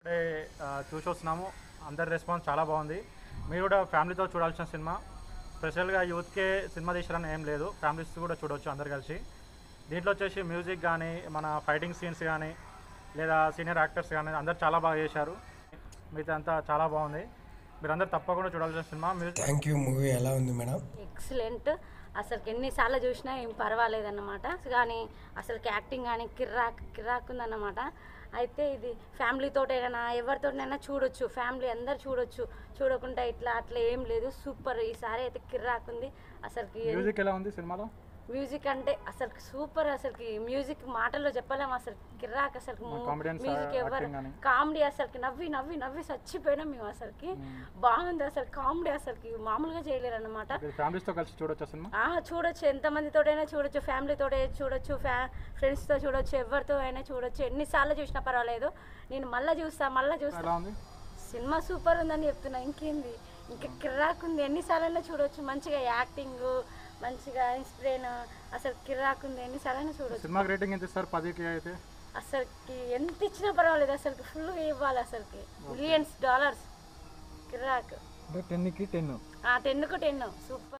ఇప్పుడే ఆ, చూసి వస్తున్నాము అందరి రెస్పాన్స్ చాలా బాగుంది మీరు కూడా ఫ్యామిలీతో చూడాల్సిన సినిమా స్పెషల్గా యూత్కే సినిమా తీసారని ఏం లేదు ఫ్యామిలీస్ కూడా చూడవచ్చు అందరు కలిసి దీంట్లో వచ్చేసి మ్యూజిక్ కానీ మన ఫైటింగ్ సీన్స్ కానీ లేదా సీనియర్ యాక్టర్స్ కానీ అందరు చాలా బాగా చేశారు మిగతా అంతా చాలా బాగుంది మీరందరూ తప్పకుండా చూడాల్సిన సినిమా మ్యూజిక్ థ్యాంక్ యూ మూవీ ఎలా ఉంది మేడం ఎక్సలెంట్ అసలు ఎన్నిసార్లు చూసినా ఏం పర్వాలేదన్నమాట కానీ అసలుకి యాక్టింగ్ కానీ కిర్రాక్ కిర్రాక్ ఉందన్నమాట అయితే ఇది ఫ్యామిలీతోటైనా ఎవరితోటైనా చూడొచ్చు ఫ్యామిలీ అందరు చూడొచ్చు చూడకుండా ఇట్లా అట్లా ఏం లేదు సూపర్ ఈసారి అయితే కిర్రాక్ ఉంది అసలుకి మ్యూజిక్ ఎలా ఉంది సినిమాలో మ్యూజిక్ అంటే అసలు సూపర్ అసలుకి మ్యూజిక్ మాటల్లో చెప్పలేము అసలు కిర్రాక్ అసలు comedians, మ్యూజిక్ ఎవరు acting గాని. కామెడీ అసలుకి నవ్వి నవ్వి నవ్వి చచ్చిపోయినాం మేము అసలుకి బాగుంది అసలు కామెడీ అసలుకి మామూలుగా చేయలేరు అన్నమాట ఫ్యామిలీస్తో కలిసి చూడొచ్చా సినిమా ఆ, చూడొచ్చు ఎంతమందితోటైనా చూడొచ్చు ఫ్యామిలీతోటే చూడొచ్చు ఫ్యా ఫ్రెండ్స్తో చూడొచ్చు ఎవరితో అయినా చూడొచ్చు ఎన్నిసార్లు చూసినా పర్వాలేదు నేను మళ్ళీ చూస్తా మళ్ళీ చూస్తా ఎలా ఉంది సినిమా సూపర్ ఉందని చెప్తున్నా ఇంకేంది ఇంకా కిర్రాక్ ఉంది ఎన్నిసార్లైనా చూడొచ్చు మంచిగా యాక్టింగ్ మంచిగా ఇన్స్పిరేన్ అసలు కిర్రాక్ ఉంది ఎన్నిసార్లైనా చూడొచ్చు సినిమాకి రేటింగ్ ఎంత ఇస్తారు పదికి అయితే అసలుకి ఎంత ఇచ్చినా పర్వాలేదు అసలుకి ఫుల్గా ఇవ్వాలి అసలుకి మిలియన్స్ డాలర్స్ కిర్రాక్ అంటే టెన్కి టెన్ టెన్కు టెన్ సూపర్